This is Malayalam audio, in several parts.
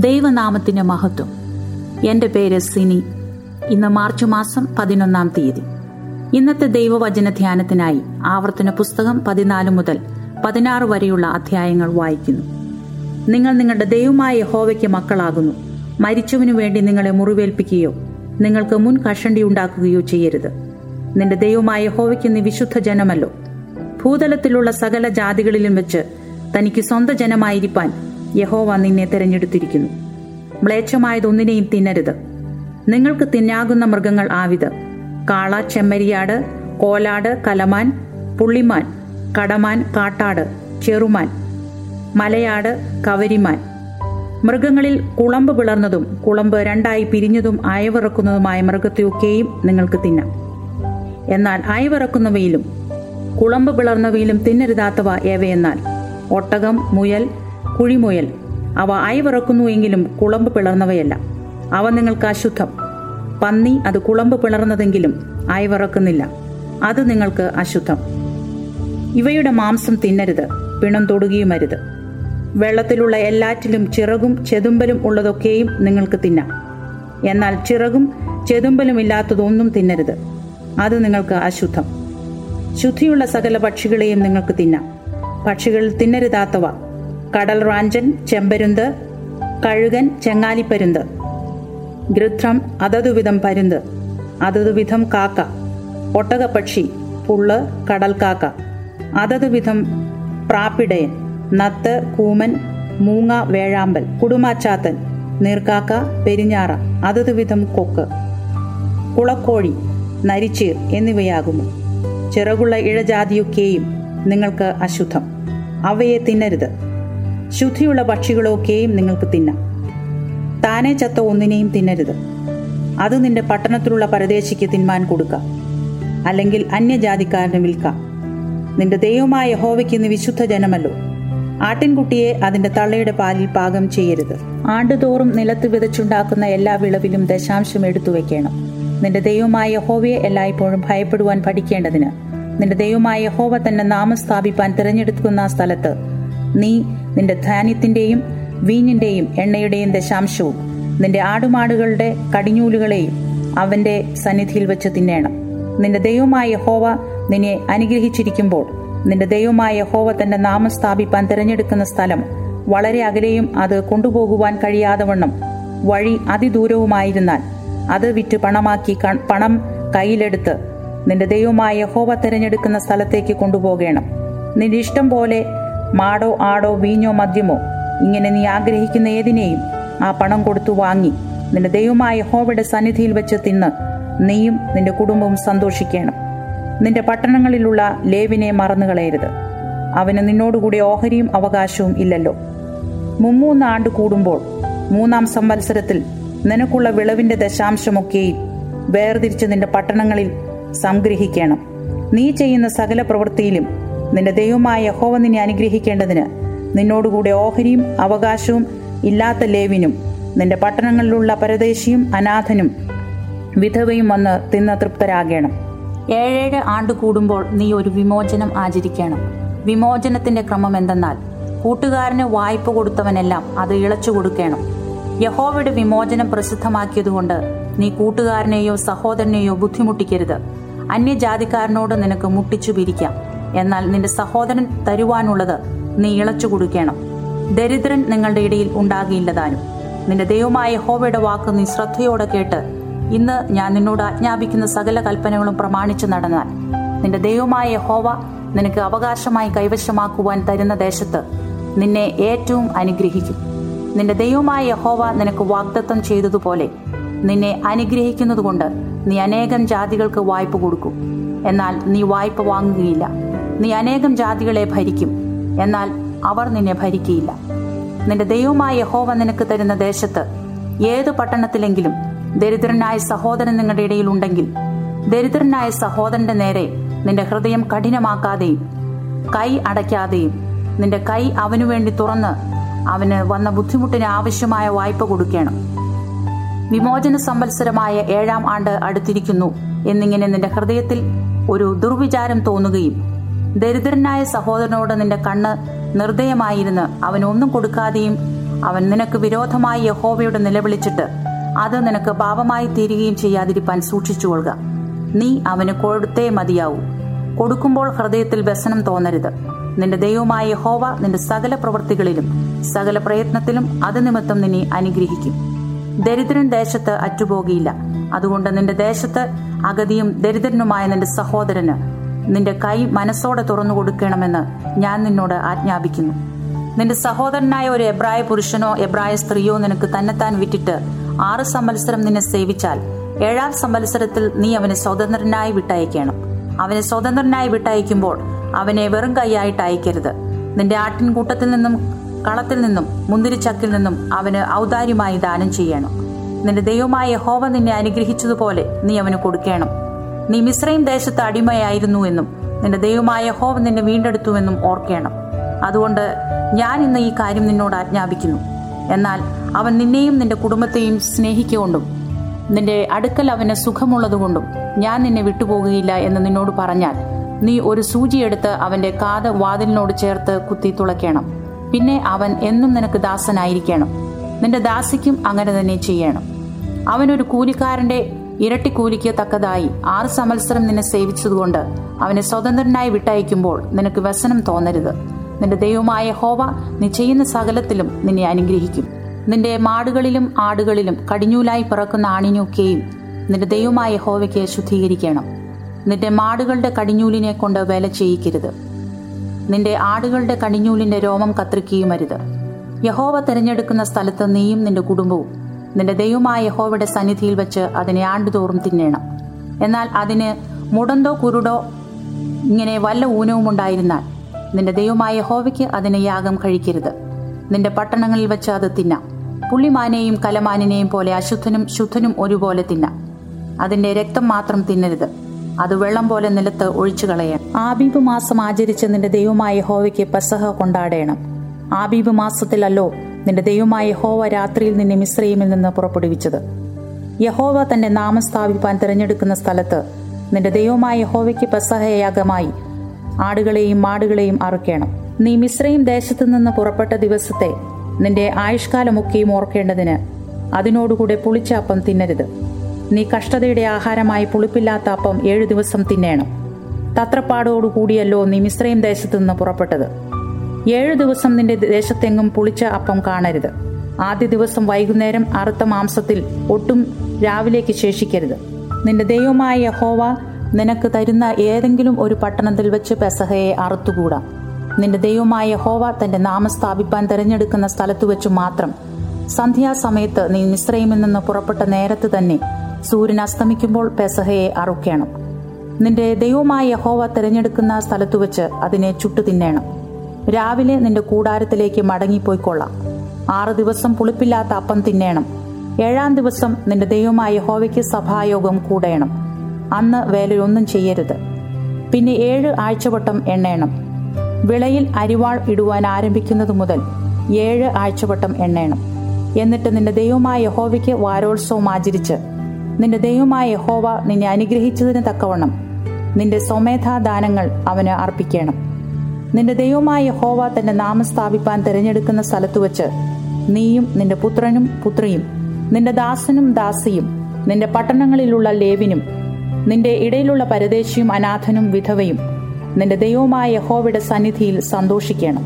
ദൈവനാമത്തിന്റെ മഹത്വം എൻ്റെ പേര് സിനി ഇന്ന് മാർച്ച് മാസം പതിനൊന്നാം തീയതി ഇന്നത്തെ ദൈവവചന ധ്യാനത്തിനായി ആവർത്തന പുസ്തകം പതിനാല് മുതൽ പതിനാറ് വരെയുള്ള അധ്യായങ്ങൾ വായിക്കുന്നു നിങ്ങൾ നിങ്ങളുടെ ദൈവമായ യഹോവയ്ക്ക് മക്കളാകുന്നു മരിച്ചവനു വേണ്ടി നിങ്ങളെ മുറിവേൽപ്പിക്കുകയോ നിങ്ങൾക്ക് മുൻ കഷണ്ടി ഉണ്ടാക്കുകയോ ചെയ്യരുത് നിന്റെ ദൈവമായ യഹോവയ്ക്ക് നീ വിശുദ്ധ ജനമല്ലോ ഭൂതലത്തിലുള്ള സകല ജാതികളിലും വെച്ച് തനിക്ക് സ്വന്തം ജനമായിരിക്കാൻ യഹോവ നിന്നെ തെരഞ്ഞെടുത്തിരിക്കുന്നു മ്ലേച്ഛമായതൊന്നിനെയും തിന്നരുത് നിങ്ങൾക്ക് തിന്നാകുന്ന മൃഗങ്ങൾ ആവിത് കാള ചെമ്മരിയാട് കോലാട് കലമാൻ പുള്ളിമാൻ കടമാൻ കാട്ടാട് ചെറുമാൻ മലയാട് കവരിമാൻ മൃഗങ്ങളിൽ കുളമ്പ് പിളർന്നതും കുളമ്പ് രണ്ടായി പിരിഞ്ഞതും അയവിറക്കുന്നതുമായ മൃഗത്തെയൊക്കെയും നിങ്ങൾക്ക് തിന്നാം എന്നാൽ അയവിറക്കുന്നവയിലും കുളമ്പ് പിളർന്നവയിലും തിന്നരുതാത്തവ ഏവയെന്നാൽ ഒട്ടകം മുയൽ കുഴിമുയൽ അവ അയവിറക്കുന്നു എങ്കിലും കുളമ്പ് പിളർന്നവയല്ല അവ നിങ്ങൾക്ക് അശുദ്ധം പന്നി അത് കുളമ്പ് പിളർന്നതെങ്കിലും അയവിറക്കുന്നില്ല അത് നിങ്ങൾക്ക് അശുദ്ധം ഇവയുടെ മാംസം തിന്നരുത് പിണം തൊടുകയുമരുത് വെള്ളത്തിലുള്ള എല്ലാറ്റിലും ചിറകും ചെതുമ്പലും ഉള്ളതൊക്കെയും നിങ്ങൾക്ക് തിന്നാം എന്നാൽ ചിറകും ചെതുമ്പലും ഇല്ലാത്തതൊന്നും തിന്നരുത് അത് നിങ്ങൾക്ക് അശുദ്ധം ശുദ്ധിയുള്ള സകല പക്ഷികളെയും നിങ്ങൾക്ക് തിന്നാം പക്ഷികൾ തിന്നരുതാത്തവ കടൽ റാഞ്ചൻ ചെമ്പരുന്ത് കഴുകൻ ചെങ്ങാലിപ്പരുന്ത് ഗൃധ്രം അതതുവിധം പരുന്ത് അതതുവിധം കാക്ക ഒട്ടകപ്പക്ഷി പുള്ള് കടൽക്കാക്ക അതതുവിധം പ്രാപ്പിടയൻ നത്ത് കൂമൻ മൂങ്ങ വേഴാമ്പൽ കുടുമാച്ചാത്തൻ നീർക്കാക്ക പെരിഞ്ഞാറ അതതുവിധം കൊക്ക് കുളക്കോഴി നരിച്ചീർ എന്നിവയാകുന്നു ചിറകുള്ള ഇഴജാതിയൊക്കെയും നിങ്ങൾക്ക് അശുദ്ധം അവയെ തിന്നരുത് ശുദ്ധിയുള്ള പക്ഷികളൊക്കെയും നിങ്ങൾക്ക് തിന്നാം താനെ ചത്ത ഒന്നിനെയും തിന്നരുത് അത് നിന്റെ പട്ടണത്തിലുള്ള പരദേശിക്ക് തിന്മാൻ കൊടുക്കാം അല്ലെങ്കിൽ അന്യജാതിക്കാരന് വിൽക്കാം നിന്റെ ദൈവമായ യഹോവയ്ക്ക് നീ വിശുദ്ധ ജനമല്ലോ ആട്ടിൻകുട്ടിയെ അതിന്റെ തള്ളയുടെ പാലിൽ പാകം ചെയ്യരുത് ആണ്ടുതോറും നിലത്ത് വിതച്ചുണ്ടാക്കുന്ന എല്ലാ വിളവിലും ദശാംശം എടുത്തു വെക്കണം നിന്റെ ദൈവമായ യഹോവയെ എല്ലായ്പ്പോഴും ഭയപ്പെടുവാൻ പഠിക്കേണ്ടതിന് നിന്റെ ദൈവമായ യഹോവ തന്നെ നാമം സ്ഥാപിപ്പാൻ തിരഞ്ഞെടുക്കുന്ന സ്ഥലത്ത് നീ നിന്റെ ധാന്യത്തിന്റെയും വീഞ്ഞിന്റെയും എണ്ണയുടെയും ദശാംശവും നിന്റെ ആടുമാടുകളുടെ കടിഞ്ഞൂലുകളെയും അവന്റെ സന്നിധിയിൽ വെച്ച് തിന്നേണം നിന്റെ ദൈവമായ യഹോവ നിന്നെ അനുഗ്രഹിച്ചിരിക്കുമ്പോൾ നിന്റെ ദൈവമായ യഹോവ തന്റെ നാമം സ്ഥാപിപ്പാൻ തിരഞ്ഞെടുക്കുന്ന സ്ഥലം വളരെ അകലെയും അത് കൊണ്ടുപോകുവാൻ കഴിയാതെ വണ്ണം വഴി അതിദൂരവുമായിരുന്നാൽ അത് വിറ്റ് പണമാക്കി പണം കയ്യിലെടുത്ത് നിന്റെ ദൈവമായ യഹോവ തിരഞ്ഞെടുക്കുന്ന സ്ഥലത്തേക്ക് കൊണ്ടുപോകണം നിന്റെ ഇഷ്ടം പോലെ മാടോ ആടോ വീഞ്ഞോ മദ്യമോ ഇങ്ങനെ നീ ആഗ്രഹിക്കുന്ന ഏതിനെയും ആ പണം കൊടുത്തു വാങ്ങി നിന്റെ ദൈവമായ യഹോവയുടെ സന്നിധിയിൽ വെച്ച് തിന്ന് നീയും നിന്റെ കുടുംബവും സന്തോഷിക്കണം നിന്റെ പട്ടണങ്ങളിലുള്ള ലേവിനെ മറന്നു കളയരുത് അവന് നിന്നോടുകൂടി ഓഹരിയും അവകാശവും ഇല്ലല്ലോ മുമ്മൂന്ന് ആണ്ട് കൂടുമ്പോൾ മൂന്നാം സംവത്സരത്തിൽ നിനക്കുള്ള വിളവിന്റെ ദശാംശമൊക്കെയും വേർതിരിച്ച് നിന്റെ പട്ടണങ്ങളിൽ സംഗ്രഹിക്കണം നീ ചെയ്യുന്ന സകല പ്രവൃത്തിയിലും നിന്റെ ദൈവമായ യഹോവ നിന്നെ അനുഗ്രഹിക്കേണ്ടതിന് നിന്നോടുകൂടെ ഓഹരിയും അവകാശവും ഇല്ലാത്ത ലേവിനും നിന്റെ പട്ടണങ്ങളിലുള്ള പരദേശിയും അനാഥനും വിധവയും വന്ന് തിന്ന് തൃപ്തരാകണം ഏഴേഴ് ആണ്ട് കൂടുമ്പോൾ നീ ഒരു വിമോചനം ആചരിക്കണം വിമോചനത്തിന്റെ ക്രമം എന്തെന്നാൽ കൂട്ടുകാരന് വായ്പ കൊടുത്തവനെല്ലാം അത് ഇളച്ചു കൊടുക്കണം യഹോവയുടെ വിമോചനം പ്രസിദ്ധമാക്കിയതുകൊണ്ട് നീ കൂട്ടുകാരനെയോ സഹോദരനെയോ ബുദ്ധിമുട്ടിക്കരുത് അന്യജാതിക്കാരനോട് നിനക്ക് മുട്ടിച്ചു പിരിക്കാം എന്നാൽ നിന്റെ സഹോദരൻ തരുവാനുള്ളത് നീ ഇളച്ചു കൊടുക്കണം ദരിദ്രൻ നിങ്ങളുടെ ഇടയിൽ ഉണ്ടാകിയില്ലതാനും നിന്റെ ദൈവമായ യഹോവയുടെ വാക്ക് നീ ശ്രദ്ധയോടെ കേട്ട് ഇന്ന് ഞാൻ നിന്നോട് ആജ്ഞാപിക്കുന്ന സകല കൽപ്പനകളും പ്രമാണിച്ചു നടന്നാൽ നിന്റെ ദൈവമായ യഹോവ നിനക്ക് അവകാശമായി കൈവശമാക്കുവാൻ തരുന്ന ദേശത്ത് നിന്നെ ഏറ്റവും അനുഗ്രഹിക്കും നിന്റെ ദൈവമായ യഹോവ നിനക്ക് വാഗ്ദത്തം ചെയ്തതുപോലെ നിന്നെ അനുഗ്രഹിക്കുന്നതുകൊണ്ട് നീ അനേകം ജാതികൾക്ക് വായ്പ കൊടുക്കും എന്നാൽ നീ വായ്പ വാങ്ങുകയില്ല നീ അനേകം ജാതികളെ ഭരിക്കും എന്നാൽ അവർ നിന്നെ ഭരിക്കുകയില്ല നിന്റെ ദൈവമായ യഹോവ നിനക്ക് തരുന്ന ദേശത്ത് ഏത് പട്ടണത്തിലെങ്കിലും ദരിദ്രനായ സഹോദരൻ നിങ്ങളുടെ ഇടയിൽ ഉണ്ടെങ്കിൽ ദരിദ്രനായ സഹോദരന്റെ നേരെ നിന്റെ ഹൃദയം കഠിനമാക്കാതെയും കൈ അടയ്ക്കാതെയും നിന്റെ കൈ അവനു വേണ്ടി തുറന്ന് അവന് വന്ന ബുദ്ധിമുട്ടിന് ആവശ്യമായ വായ്പ കൊടുക്കണം വിമോചന സംവത്സരമായ ഏഴാം ആണ്ട് അടുത്തിരിക്കുന്നു എന്നിങ്ങനെ നിന്റെ ഹൃദയത്തിൽ ഒരു ദുർവിചാരം തോന്നുകയും ദരിദ്രനായ സഹോദരനോട് നിന്റെ കണ്ണ് നിർദ്ദയമായിരുന്ന് അവനൊന്നും കൊടുക്കാതെയും അവൻ നിനക്ക് വിരോധമായി യഹോവയോട് നിലവിളിച്ചിട്ട് അത് നിനക്ക് പാപമായി തീരുകയും ചെയ്യാതിരിപ്പാൻ സൂക്ഷിച്ചുകൊള്ളുക നീ അവന് കൊടുത്തേ മതിയാവൂ കൊടുക്കുമ്പോൾ ഹൃദയത്തിൽ വ്യസനം തോന്നരുത് നിന്റെ ദൈവമായ യഹോവ നിന്റെ സകല പ്രവൃത്തികളിലും സകല പ്രയത്നത്തിലും അത് നിമിത്തം നിന്നെ അനുഗ്രഹിക്കും ദരിദ്രൻ ദേശത്ത് അറ്റുപോകിയില്ല അതുകൊണ്ട് നിന്റെ ദേശത്ത് അഗതിയും ദരിദ്രനുമായ നിന്റെ സഹോദരന് നിന്റെ കൈ മനസ്സോടെ തുറന്നു കൊടുക്കണമെന്ന് ഞാൻ നിന്നോട് ആജ്ഞാപിക്കുന്നു നിന്റെ സഹോദരനായ ഒരു എബ്രായ പുരുഷനോ എബ്രായ സ്ത്രീയോ നിനക്ക് തന്നെത്താൻ വിറ്റിട്ട് ആറ് സംവത്സരം നിന്നെ സേവിച്ചാൽ ഏഴാം സംവത്സരത്തിൽ നീ അവനെ സ്വതന്ത്രനായി വിട്ടയക്കണം അവനെ സ്വതന്ത്രനായി വിട്ടയക്കുമ്പോൾ അവനെ വെറും കൈയായിട്ട് അയക്കരുത് നിന്റെ ആട്ടിൻകൂട്ടത്തിൽ നിന്നും കളത്തിൽ നിന്നും മുന്തിരിച്ചക്കിൽ നിന്നും അവന് ഔദാര്യമായി ദാനം ചെയ്യണം നിന്റെ ദൈവമായ യഹോവ നിന്നെ അനുഗ്രഹിച്ചതുപോലെ നീ അവന് കൊടുക്കണം നീ മിശ്രയും ദേശത്ത് അടിമയായിരുന്നു എന്നും നിന്റെ ദൈവമായ യഹോവ നിന്നെ വീണ്ടെടുത്തുവെന്നും ഓർക്കണം അതുകൊണ്ട് ഞാൻ ഇന്ന് ഈ കാര്യം നിന്നോട് ആജ്ഞാപിക്കുന്നു എന്നാൽ അവൻ നിന്നെയും നിന്റെ കുടുംബത്തെയും സ്നേഹിക്കൊണ്ടും നിന്റെ അടുക്കൽ അവന് സുഖമുള്ളതുകൊണ്ടും ഞാൻ നിന്നെ വിട്ടുപോകുകയില്ല എന്ന് നിന്നോട് പറഞ്ഞാൽ നീ ഒരു സൂചിയെടുത്ത് അവന്റെ കാത് വാതിലിനോട് ചേർത്ത് കുത്തി തുളയ്ക്കണം പിന്നെ അവൻ എന്നും നിനക്ക് ദാസനായിരിക്കണം നിന്റെ ദാസിക്കും അങ്ങനെ തന്നെ ചെയ്യണം അവനൊരു കൂലിക്കാരന്റെ ഇരട്ടി കൂലിക്ക് തക്കതായി ആറ് സംവത്സരം നിന്നെ സേവിച്ചതുകൊണ്ട് അവനെ സ്വതന്ത്രനായി വിട്ടയക്കുമ്പോൾ നിനക്ക് വ്യസനം തോന്നരുത് നിന്റെ ദൈവമായ ഹോവ നീ ചെയ്യുന്ന സകലത്തിലും നിന്നെ അനുഗ്രഹിക്കും നിന്റെ മാടുകളിലും ആടുകളിലും കടിഞ്ഞൂലായി പിറക്കുന്ന ആണിനൊക്കെയും നിന്റെ ദൈവമായ ഹോവയ്ക്ക് ശുദ്ധീകരിക്കണം നിന്റെ മാടുകളുടെ കടിഞ്ഞൂലിനെ കൊണ്ട് വേല ചെയ്യിക്കരുത് നിന്റെ ആടുകളുടെ കടിഞ്ഞൂലിന്റെ രോമം കത്രിക്കുകയും അരുത് യഹോവ തിരഞ്ഞെടുക്കുന്ന സ്ഥലത്ത് നീയും നിന്റെ കുടുംബവും നിന്റെ ദൈവമായ യഹോവയുടെ സന്നിധിയിൽ വെച്ച് അതിനെ ആണ്ടുതോറും തിന്നേണം എന്നാൽ അതിന് മുടന്തോ കുരുടോ ഇങ്ങനെ വല്ല ഊനവും ഉണ്ടായിരുന്നാൽ നിന്റെ ദൈവമായ യഹോവയ്ക്ക് അതിനെ യാഗം കഴിക്കരുത് നിന്റെ പട്ടണങ്ങളിൽ വെച്ച് അത് തിന്നാം പുള്ളിമാനെയും കലമാനിനെയും പോലെ അശുദ്ധനും ശുദ്ധനും ഒരുപോലെ തിന്നാം അതിന്റെ രക്തം മാത്രം തിന്നരുത് അത് വെള്ളം പോലെ നിലത്ത് ഒഴിച്ചു കളയണം ആബീബ് മാസം ആചരിച്ച് നിന്റെ ദൈവമായ യഹോവയ്ക്ക് പെസഹ കൊണ്ടാടേണം ആബീബ് മാസത്തിലല്ലോ നിന്റെ ദൈവമായ യഹോവ രാത്രിയിൽ നിന്നെ മിശ്രയിമിൽ നിന്ന് പുറപ്പെടുവിച്ചത് യഹോവ തന്റെ നാമം സ്ഥാപിപ്പാൻ തിരഞ്ഞെടുക്കുന്ന സ്ഥലത്ത് നിന്റെ ദൈവമായ യഹോവയ്ക്ക് പെസഹയാഗമായി ആടുകളെയും മാടുകളെയും അറുക്കണം നീ മിശ്രയും ദേശത്തു നിന്ന് പുറപ്പെട്ട ദിവസത്തെ നിന്റെ ആയുഷ്കാലമൊക്കെയും ഓർക്കേണ്ടതിന് അതിനോടുകൂടെ പുളിച്ച അപ്പം തിന്നരുത് നീ കഷ്ടതയുടെ ആഹാരമായി പുളിപ്പില്ലാത്ത അപ്പം ഏഴു ദിവസം തിന്നേണം തത്രപ്പാടോടുകൂടിയല്ലോ നീ മിശ്രയും ദേശത്തു നിന്ന് പുറപ്പെട്ടത് ഏഴു ദിവസം നിന്റെ ദേശത്തെങ്ങും പുളിച്ച അപ്പം കാണരുത് ആദ്യ ദിവസം വൈകുന്നേരം അറുത്ത മാംസത്തിൽ ഒട്ടും രാവിലേക്ക് ശേഷിക്കരുത് നിന്റെ ദൈവമായ യഹോവ നിനക്ക് തരുന്ന ഏതെങ്കിലും ഒരു പട്ടണത്തിൽ വെച്ച് പെസഹയെ അറുത്തുകൂടാ നിന്റെ ദൈവമായ യഹോവ തന്റെ നാമം സ്ഥാപിപ്പാൻ തിരഞ്ഞെടുക്കുന്ന സ്ഥലത്തു വെച്ച് മാത്രം സന്ധ്യാസമയത്ത് നീ മിശ്രയിമിൽ നിന്ന് പുറപ്പെട്ട നേരത്ത് തന്നെ സൂര്യൻ അസ്തമിക്കുമ്പോൾ പെസഹയെ അറുക്കണം നിന്റെ ദൈവമായ യഹോവ തിരഞ്ഞെടുക്കുന്ന സ്ഥലത്തു വെച്ച് അതിനെ ചുട്ടു തിന്നേണം രാവിലെ നിന്റെ കൂടാരത്തിലേക്ക് മടങ്ങിപ്പോയിക്കൊള്ളാം ആറ് ദിവസം പുളിപ്പില്ലാത്ത അപ്പം തിന്നേണം ഏഴാം ദിവസം നിന്റെ ദൈവമായ യഹോവയ്ക്ക് സഭായോഗം കൂടേണം അന്ന് വേലയൊന്നും ചെയ്യരുത് പിന്നെ ഏഴ് ആഴ്ചവട്ടം എണ്ണേണം വിളയിൽ അരിവാൾ ഇടുവാൻ ആരംഭിക്കുന്നത് മുതൽ ഏഴ് ആഴ്ചവട്ടം എണ്ണേണം എന്നിട്ട് നിന്റെ ദൈവമായ യഹോവയ്ക്ക് വാരോത്സവം ആചരിച്ച് നിന്റെ ദൈവമായ യഹോവ നിന്നെ അനുഗ്രഹിച്ചതിന് തക്കവണ്ണം നിന്റെ സ്വമേധാദാനങ്ങൾ അവന് അർപ്പിക്കണം നിന്റെ ദൈവമായ യഹോവ തന്റെ നാമം സ്ഥാപിപ്പാൻ തിരഞ്ഞെടുക്കുന്ന സ്ഥലത്തു വച്ച് നീയും നിന്റെ പുത്രനും പുത്രിയും നിന്റെ ദാസനും ദാസിയും നിന്റെ പട്ടണങ്ങളിലുള്ള ലേവിനും നിന്റെ ഇടയിലുള്ള പരദേശിയും അനാഥനും വിധവയും നിന്റെ ദൈവമായ യഹോവയുടെ സന്നിധിയിൽ സന്തോഷിക്കണം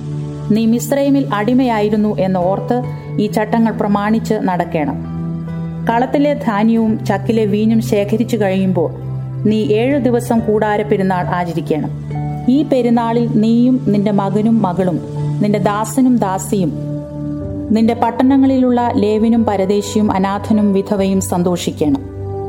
നീ മിശ്രൈമിൽ അടിമയായിരുന്നു എന്ന് ഓർത്ത് ഈ ചട്ടങ്ങൾ പ്രമാണിച്ച് നടക്കണം കളത്തിലെ ധാന്യവും ചക്കിലെ വീഞ്ഞും ശേഖരിച്ചു കഴിയുമ്പോൾ നീ ഏഴു ദിവസം കൂടാര പെരുന്നാൾ ആചരിക്കണം ഈ പെരുന്നാളിൽ നീയും നിന്റെ മകനും മകളും നിന്റെ ദാസനും ദാസിയും നിന്റെ പട്ടണങ്ങളിലുള്ള ലേവിനും പരദേശിയും അനാഥനും വിധവയും സന്തോഷിക്കണം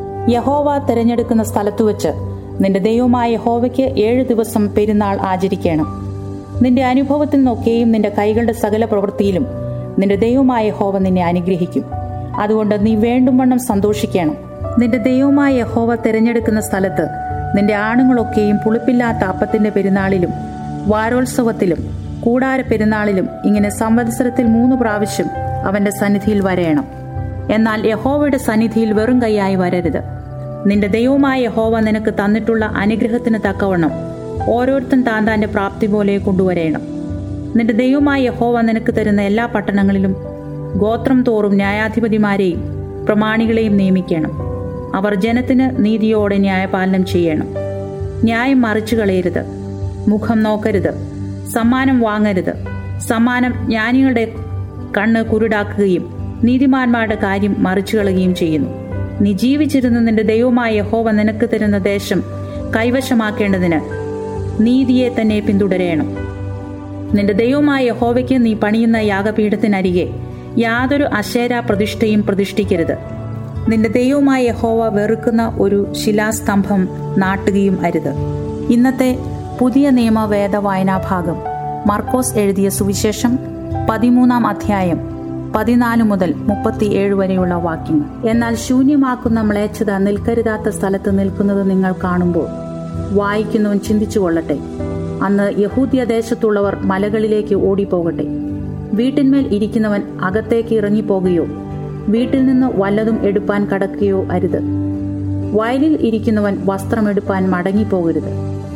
യഹോവ തിരഞ്ഞെടുക്കുന്ന സ്ഥലത്തു വച്ച് നിന്റെ ദൈവമായ യഹോവയ്ക്ക് ഏഴു ദിവസം പെരുന്നാൾ ആചരിക്കണം നിന്റെ അനുഭവത്തിൽ നിന്നൊക്കെയും നിന്റെ കൈകളുടെ സകല പ്രവൃത്തിയിലും നിന്റെ ദൈവമായ യഹോവ നിന്നെ അനുഗ്രഹിക്കും അതുകൊണ്ട് നീ വേണ്ടുംവണ്ണം സന്തോഷിക്കണം നിന്റെ ദൈവമായ യഹോവ തിരഞ്ഞെടുക്കുന്ന സ്ഥലത്ത് നിന്റെ ആണുങ്ങളൊക്കെയും പുളിപ്പില്ലാത്ത അപ്പത്തിന്റെ പെരുന്നാളിലും വാരോത്സവത്തിലും കൂടാര പെരുന്നാളിലും ഇങ്ങനെ സംവത്സരത്തിൽ മൂന്ന് പ്രാവശ്യം അവന്റെ സന്നിധിയിൽ വരയണം എന്നാൽ യഹോവയുടെ സന്നിധിയിൽ വെറും കൈയായി വരരുത് നിന്റെ ദൈവമായ യഹോവ നിനക്ക് തന്നിട്ടുള്ള അനുഗ്രഹത്തിന് തക്കവണ്ണം ഓരോരുത്തൻ താൻ താന്റെ പ്രാപ്തി പോലെ കൊണ്ടുവരേണം നിന്റെ ദൈവമായ യഹോവ നിനക്ക് തരുന്ന എല്ലാ പട്ടണങ്ങളിലും ഗോത്രം തോറും ന്യായാധിപതിമാരെയും പ്രമാണികളെയും നിയമിക്കണം അവർ ജനത്തിന് നീതിയോടെ ന്യായപാലനം ചെയ്യണം ന്യായം മറിച്ചു കളയരുത് മുഖം നോക്കരുത് സമ്മാനം വാങ്ങരുത് സമ്മാനം ജ്ഞാനികളുടെ കണ്ണ് കുരുടാക്കുകയും നീതിമാന്മാരുടെ കാര്യം മറിച്ചു കളയുകയും ചെയ്യുന്നു നീ ജീവിച്ചിരുന്ന നിന്റെ ദൈവമായ യഹോവ നിനക്ക് തരുന്ന ദേശം കൈവശമാക്കേണ്ടതിന് നീതിയെ തന്നെ പിന്തുടരേണം നിന്റെ ദൈവമായ യഹോവയ്ക്ക് നീ പണിയുന്ന യാഗപീഠത്തിനരികെ യാതൊരു അശേര പ്രതിഷ്ഠയും പ്രതിഷ്ഠിക്കരുത് നിന്റെ ദൈവമായ യഹോവ വെറുക്കുന്ന ഒരു ശിലാസ്തംഭം നാട്ടുകയും അരുത് ഇന്നത്തെ പുതിയ നിയമ വേദ വായനാഭാഗം മർക്കോസ് എഴുതിയ സുവിശേഷം പതിമൂന്നാം അധ്യായം പതിനാല് മുതൽ മുപ്പത്തിയേഴ് വരെയുള്ള വാക്യങ്ങൾ എന്നാൽ ശൂന്യമാക്കുന്ന മ്ലേച്ഛത നിൽക്കരുതാത്ത സ്ഥലത്ത് നിൽക്കുന്നത് നിങ്ങൾ കാണുമ്പോൾ വായിക്കുന്നവൻ ചിന്തിച്ചു കൊള്ളട്ടെ അന്ന് യഹൂദ്യ ദേശത്തുള്ളവർ മലകളിലേക്ക് ഓടിപ്പോകട്ടെ വീട്ടിന്മേൽ ഇരിക്കുന്നവൻ അകത്തേക്ക് ഇറങ്ങിപ്പോകുകയോ വീട്ടിൽ നിന്ന് വല്ലതും എടുപ്പാൻ കടക്കുകയോ അരുത് വയലിൽ ഇരിക്കുന്നവൻ വസ്ത്രമെടുപ്പാൻ മടങ്ങിപ്പോകരുത്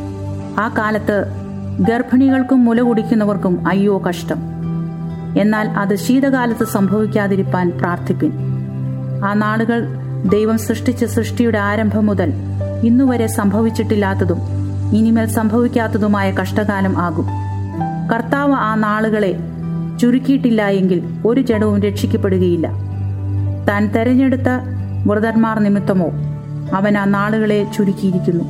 ആ കാലത്ത് ഗർഭിണികൾക്കും മുല കുടിക്കുന്നവർക്കും അയ്യോ കഷ്ടം എന്നാൽ അത് ശീതകാലത്ത് സംഭവിക്കാതിരിപ്പാൻ പ്രാർത്ഥിപ്പിൻ ആ നാളുകൾ ദൈവം സൃഷ്ടിച്ച സൃഷ്ടിയുടെ ആരംഭം മുതൽ ഇന്നുവരെ സംഭവിച്ചിട്ടില്ലാത്തതും ഇനിമേൽ സംഭവിക്കാത്തതുമായ കഷ്ടകാലം ആകും കർത്താവ് ആ നാളുകളെ ചുരുക്കിയിട്ടില്ല എങ്കിൽ ഒരു ജഡവും രക്ഷിക്കപ്പെടുകയില്ല താൻ തെരഞ്ഞെടുത്ത വ്രതന്മാർ നിമിത്തമോ അവൻ ആ നാളുകളെ ചുരുക്കിയിരിക്കുന്നു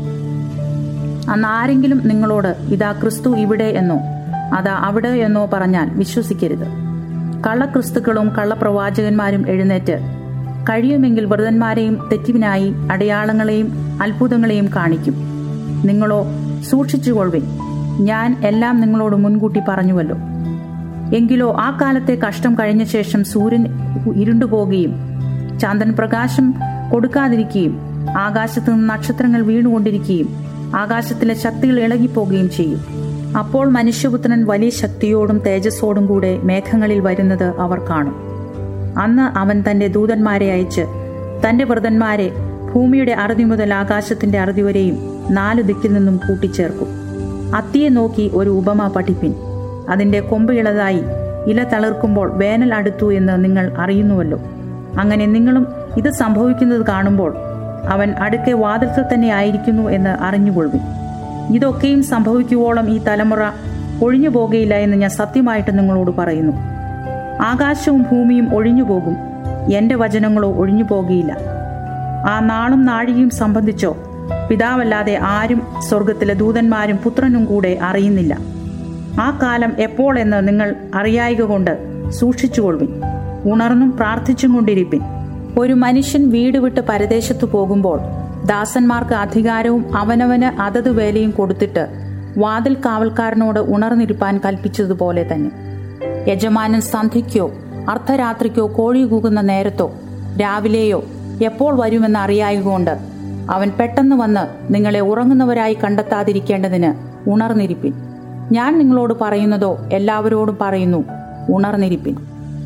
അന്ന് ആരെങ്കിലും നിങ്ങളോട് ഇതാ ക്രിസ്തു ഇവിടെ എന്നോ അതാ അവിടെ എന്നോ പറഞ്ഞാൽ വിശ്വസിക്കരുത് കള്ളക്രിസ്തുക്കളും കള്ളപ്രവാചകന്മാരും എഴുന്നേറ്റ് കഴിയുമെങ്കിൽ വ്രതന്മാരെയും തെറ്റിവിനായി അടയാളങ്ങളെയും അത്ഭുതങ്ങളെയും കാണിക്കും നിങ്ങളോ സൂക്ഷിച്ചുകൊള്ളുവിൻ ഞാൻ എല്ലാം നിങ്ങളോട് മുൻകൂട്ടി പറഞ്ഞുവല്ലോ എങ്കിലോ ആ കാലത്തെ കഷ്ടം കഴിഞ്ഞ ശേഷം സൂര്യൻ ഇരുണ്ടുപോകുകയും ചന്ദ്രൻ പ്രകാശം കൊടുക്കാതിരിക്കുകയും ആകാശത്ത് നിന്ന് നക്ഷത്രങ്ങൾ വീണുകൊണ്ടിരിക്കുകയും ആകാശത്തിലെ ശക്തികൾ ഇളകിപ്പോകുകയും ചെയ്യും അപ്പോൾ മനുഷ്യപുത്രൻ വലിയ ശക്തിയോടും തേജസ്സോടും കൂടെ മേഘങ്ങളിൽ വരുന്നത് അവർ കാണും അന്ന് അവൻ തന്റെ ദൂതന്മാരെ അയച്ച് തന്റെ വ്രതന്മാരെ ഭൂമിയുടെ അറുതി മുതൽ ആകാശത്തിന്റെ അറുതി വരെയും നാല് ദിക്കിൽ നിന്നും കൂട്ടിച്ചേർക്കും അത്തിയെ നോക്കി ഒരു ഉപമ പഠിപ്പിൻ അതിന്റെ കൊമ്പ് ഇളതായി ഇല തളിർക്കുമ്പോൾ വേനൽ അടുത്തു എന്ന് നിങ്ങൾ അറിയുന്നുവല്ലോ അങ്ങനെ നിങ്ങളും ഇത് സംഭവിക്കുന്നത് കാണുമ്പോൾ അവൻ അടുക്കെ വാതിൽക്കൽ തന്നെ ആയിരിക്കുന്നു എന്ന് അറിഞ്ഞുകൊള്ളുവിൻ ഇതൊക്കെയും സംഭവിക്കുവോളം ഈ തലമുറ ഒഴിഞ്ഞു പോകുകയില്ല എന്ന് ഞാൻ സത്യമായിട്ട് നിങ്ങളോട് പറയുന്നു ആകാശവും ഭൂമിയും ഒഴിഞ്ഞു പോകും എന്റെ വചനങ്ങളോ ഒഴിഞ്ഞു പോകുകയില്ല ആ നാളും നാഴികയും സംബന്ധിച്ചോ പിതാവല്ലാതെ ആരും സ്വർഗത്തിലെ ദൂതന്മാരും പുത്രനും കൂടെ അറിയുന്നില്ല ആ കാലം എപ്പോൾ എന്ന് നിങ്ങൾ അറിയായിക കൊണ്ട് സൂക്ഷിച്ചുകൊള്ളുവിൻ ഉണർന്നും പ്രാർത്ഥിച്ചും കൊണ്ടിരിപ്പിൻ ഒരു മനുഷ്യൻ വീട് വിട്ട് പരദേശത്തു പോകുമ്പോൾ ദാസന്മാർക്ക് അധികാരവും അവനവന് അതത് വേലയും കൊടുത്തിട്ട് വാതിൽ കാവൽക്കാരനോട് ഉണർന്നിരിപ്പാൻ കൽപ്പിച്ചതുപോലെ തന്നെ യജമാനൻ സന്ധിക്കോ അർദ്ധരാത്രിക്കോ കോഴി കൂകുന്ന നേരത്തോ രാവിലെയോ എപ്പോൾ വരുമെന്ന് അറിയായതുകൊണ്ട് അവൻ പെട്ടെന്ന് വന്ന് നിങ്ങളെ ഉറങ്ങുന്നവരായി കണ്ടെത്താതിരിക്കേണ്ടതിന് ഉണർന്നിരിപ്പിൻ ഞാൻ നിങ്ങളോട് പറയുന്നതോ എല്ലാവരോടും പറയുന്നു ഉണർന്നിരിപ്പിൻ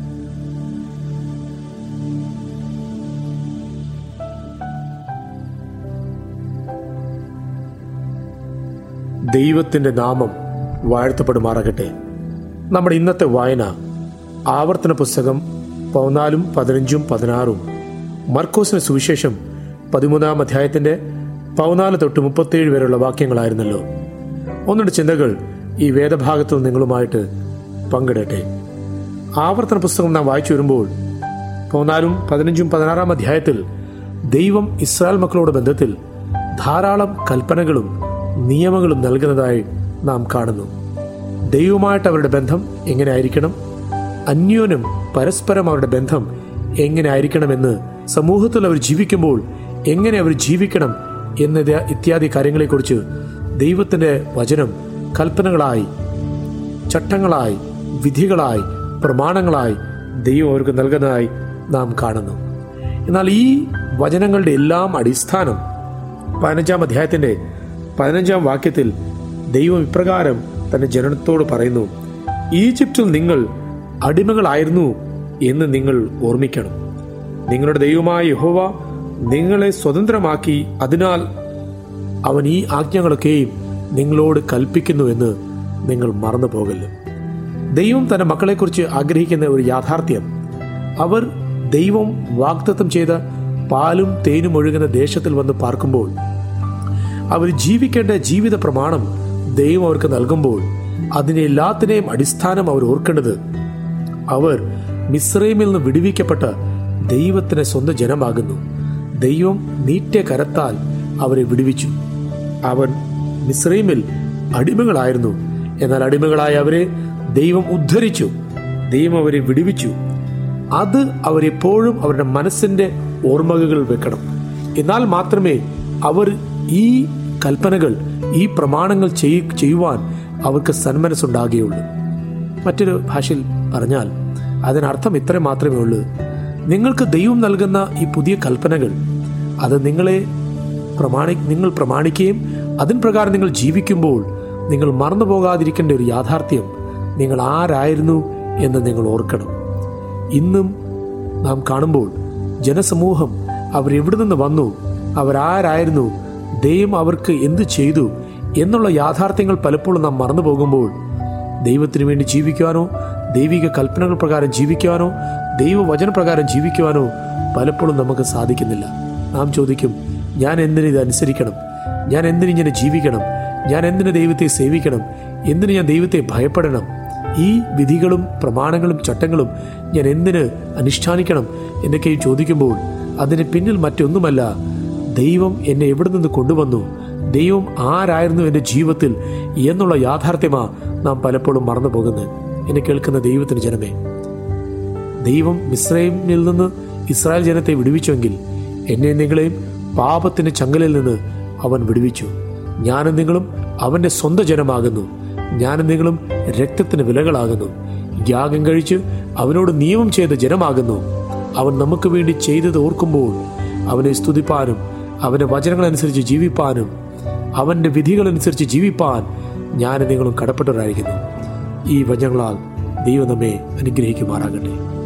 ദൈവത്തിൻ്റെ നാമം വാഴ്ത്തപ്പെടുമാറാകട്ടെ നമ്മുടെ ഇന്നത്തെ വായന ആവർത്തന പുസ്തകം പതിനാലും പതിനഞ്ചും പതിനാറും മർക്കോസിന് സുവിശേഷം പതിമൂന്നാം അധ്യായത്തിൻ്റെ പതിനാല് തൊട്ട് മുപ്പത്തേഴ് വരെയുള്ള വാക്യങ്ങളായിരുന്നല്ലോ ഒന്നുണ്ട് ചിന്തകൾ ഈ വേദഭാഗത്തിൽ നിങ്ങളുമായിട്ട് പങ്കിടട്ടെ ആവർത്തന പുസ്തകം നാം വായിച്ചു വരുമ്പോൾ പതിനാലും പതിനഞ്ചും പതിനാറാം അധ്യായത്തിൽ ദൈവം ഇസ്രായേൽ മക്കളോട് ബന്ധത്തിൽ ധാരാളം കൽപ്പനകളും നിയമങ്ങളും നൽകുന്നതായി നാം കാണുന്നു ദൈവവുമായിട്ട് അവരുടെ ബന്ധം എങ്ങനെ ആയിരിക്കണം അന്യോന്യം പരസ്പരം അവരുടെ ബന്ധം എങ്ങനെ ആയിരിക്കണമെന്ന് സമൂഹത്തിൽ അവർ ജീവിക്കുമ്പോൾ എങ്ങനെ അവർ ജീവിക്കണം എന്നത് ഇത്യാദി കാര്യങ്ങളെക്കുറിച്ച് ദൈവത്തിൻ്റെ വചനം കൽപ്പനകളായി ചട്ടങ്ങളായി വിധികളായി പ്രമാണങ്ങളായി ദൈവം അവർക്ക് നൽകുന്നതായി നാം കാണുന്നു എന്നാൽ ഈ വചനങ്ങളുടെ എല്ലാം അടിസ്ഥാനം പതിനഞ്ചാം അധ്യായത്തിന്റെ പതിനഞ്ചാം വാക്യത്തിൽ ദൈവം ഇപ്രകാരം തന്റെ ജനത്തോട് പറയുന്നു ഈജിപ്തിൽ നിങ്ങൾ അടിമകളായിരുന്നു എന്ന് നിങ്ങൾ ഓർമ്മിക്കണം നിങ്ങളുടെ ദൈവമായ യഹോവ നിങ്ങളെ സ്വതന്ത്രമാക്കി അതിനാൽ അവൻ ഈ ആജ്ഞകളൊക്കെയും നിങ്ങളോട് കൽപ്പിക്കുന്നു എന്ന് നിങ്ങൾ മറന്നു പോകല്ലോ ദൈവം തന്റെ മക്കളെക്കുറിച്ച് ആഗ്രഹിക്കുന്ന ഒരു യാഥാർത്ഥ്യം അവർ ദൈവം വാഗ്ദത്തം ചെയ്ത പാലും തേനും ഒഴുകുന്ന ദേശത്തിൽ വന്ന് പാർക്കുമ്പോൾ അവർ ജീവിക്കേണ്ട ജീവിത പ്രമാണം ദൈവം അവർക്ക് നൽകുമ്പോൾ അതിനെ എല്ലാത്തിനെയും അടിസ്ഥാനം അവർ ഓർക്കേണ്ടത് അവർ മിശ്രൈമിൽ നിന്ന് വിടുവിക്കപ്പെട്ട ദൈവത്തിന് സ്വന്തം ജനമാകുന്നു ദൈവം നീട്ടിയ കരത്താൽ അവരെ വിടുവിച്ചു അവൻ മിശ്രൈമിൽ അടിമകളായിരുന്നു എന്നാൽ അടിമകളായ അവരെ ദൈവം ഉദ്ധരിച്ചു ദൈവം അവരെ വിടുവിച്ചു അത് അവരെപ്പോഴും അവരുടെ മനസ്സിന്റെ ഓർമ്മകൾ വെക്കണം എന്നാൽ മാത്രമേ അവർ ഈ കൽപ്പനകൾ ഈ പ്രമാണങ്ങൾ ചെയ് ചെയ്യുവാൻ അവർക്ക് സന്മനസ്സുണ്ടാകുകയുള്ളൂ മറ്റൊരു ഭാഷയിൽ പറഞ്ഞാൽ അതിനർത്ഥം ഇത്ര മാത്രമേ ഉള്ളൂ നിങ്ങൾക്ക് ദൈവം നൽകുന്ന ഈ പുതിയ കൽപ്പനകൾ അത് നിങ്ങളെ പ്രമാണി നിങ്ങൾ പ്രമാണിക്കുകയും അതിൻ പ്രകാരം നിങ്ങൾ ജീവിക്കുമ്പോൾ നിങ്ങൾ മറന്നു പോകാതിരിക്കേണ്ട ഒരു യാഥാർത്ഥ്യം നിങ്ങൾ ആരായിരുന്നു എന്ന് നിങ്ങൾ ഓർക്കണം ഇന്നും നാം കാണുമ്പോൾ ജനസമൂഹം അവരെവിടെ നിന്ന് വന്നു അവരാരായിരുന്നു ദൈവം അവർക്ക് എന്തു ചെയ്തു എന്നുള്ള യാഥാർത്ഥ്യങ്ങൾ പലപ്പോഴും നാം മറന്നു പോകുമ്പോൾ ദൈവത്തിനു വേണ്ടി ജീവിക്കുവാനോ ദൈവിക കൽപ്പനകൾ പ്രകാരം ജീവിക്കുവാനോ ദൈവവചനപ്രകാരം ജീവിക്കുവാനോ പലപ്പോഴും നമുക്ക് സാധിക്കുന്നില്ല നാം ചോദിക്കും ഞാൻ എന്തിന് ഇത് അനുസരിക്കണം ഞാൻ എന്തിന് ഇങ്ങനെ ജീവിക്കണം ഞാൻ എന്തിന് ദൈവത്തെ സേവിക്കണം എന്തിന് ഞാൻ ദൈവത്തെ ഭയപ്പെടണം ഈ വിധികളും പ്രമാണങ്ങളും ചട്ടങ്ങളും ഞാൻ എന്തിന് അനുഷ്ഠാനിക്കണം എന്നൊക്കെ ചോദിക്കുമ്പോൾ അതിന് പിന്നിൽ മറ്റൊന്നുമല്ല ദൈവം എന്നെ എവിടെ നിന്ന് കൊണ്ടുവന്നു ദൈവം ആരായിരുന്നു എൻ്റെ ജീവിതത്തിൽ എന്നുള്ള യാഥാർത്ഥ്യമാ നാം പലപ്പോഴും മറന്നു പോകുന്നത് എന്നെ കേൾക്കുന്ന ദൈവത്തിന് ജനമേ ദൈവം മിശ്രൈമിൽ നിന്ന് ഇസ്രായേൽ ജനത്തെ വിടുവിച്ചുവെങ്കിൽ എന്നെ നിങ്ങളെയും പാപത്തിന്റെ ചങ്ങലിൽ നിന്ന് അവൻ വിടുവിച്ചു ഞാനും നിങ്ങളും അവന്റെ സ്വന്തം ജനമാകുന്നു ഞാനും നിങ്ങളും രക്തത്തിന് വിലകളാകുന്നു യാഗം കഴിച്ച് അവനോട് നിയമം ചെയ്ത ജനമാകുന്നു അവൻ നമുക്ക് വേണ്ടി ചെയ്തത് ഓർക്കുമ്പോൾ അവനെ സ്തുതിപ്പാനും അവന്റെ വചനങ്ങളനുസരിച്ച് ജീവിപ്പാനും അവന്റെ വിധികളനുസരിച്ച് ജീവിപ്പാൻ ഞാൻ നിങ്ങളും കടപ്പെട്ടവരായിരിക്കുന്നു ഈ വചനങ്ങളാൽ ദൈവം നമ്മെ അനുഗ്രഹിക്കുമാറാകട്ടെ